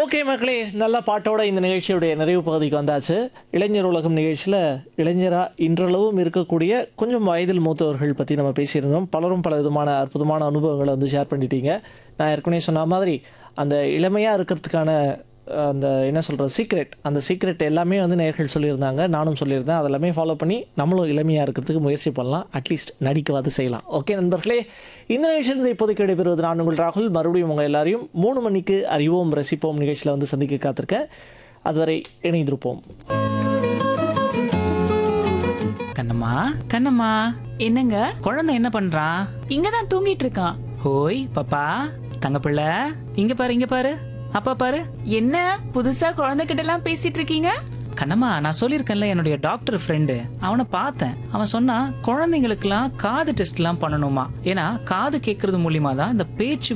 okay மக்களே நல்ல பாட்டோட இந்த நிகழ்ச்சியுடைய நிறைவு பகுதிக்கு வந்தாச்சு இளைஞர் உலகம் நிகழ்ச்சியில் இளைஞராக இன்றளவும் இருக்கக்கூடிய கொஞ்சம் வயதில் மூத்தவர்கள் பற்றி நம்ம பேசியிருந்தோம் பலரும் பல விதமான அற்புதமான அனுபவங்களை வந்து ஷேர் பண்ணிட்டீங்க நான் ஏற்கனவே சொன்ன மாதிரி அந்த இளமையாக இருக்கிறதுக்கான அஹ், அந்த என்ன சொல்கிறது சீக்ரெட் அந்த சீக்ரெட் எல்லாமே வந்து நேர்கள் சொல்லியிருந்தாங்க நானும் சொல்லியிருந்தேன் அதெல்லாமே ஃபாலோ பண்ணி நம்மளும் இளமையாக இருக்கிறதுக்கு முயற்சி பண்ணலாம் அட்லீஸ்ட் நடிக்கவாது செய்யலாம் ஓகே நண்பர்களே இந்த நிகழ்ச்சியிலிருந்து இப்போதைக்கு விடைபெறுவது நான் உங்கள் ராகுல் மறுபடியும் உங்கள் எல்லாரையும் மூணு மணிக்கு அறிவோம் ரசிப்போம் நிகழ்ச்சியில் வந்து சந்திக்க காத்திருக்கேன் அதுவரை இணைந்திருப்போம் கண்ணம்மா கண்ணம்மா என்னங்க குழந்தை என்ன பண்றான் இங்கதான் தூங்கிட்டு இருக்கான் ஹோய் பாப்பா தங்கப்பிள்ளை இங்க பாரு இங்க பாரு அப்பா பாரு என்ன புதுசா குழந்தைகிட்ட எல்லாம் பேசிட்டு இருக்கீங்க கண்ணம்மா நான் சொல்லியிருக்கேன்ல என்னுடைய டாக்டர் ஃப்ரெண்டு அவனை பார்த்தேன் அவன் சொன்னா குழந்தைங்களுக்குலாம் காது டெஸ்ட்லாம் பண்ணணுமா ஏன்னா காது கேட்கறது மூலியமா தான் இந்த பேச்சு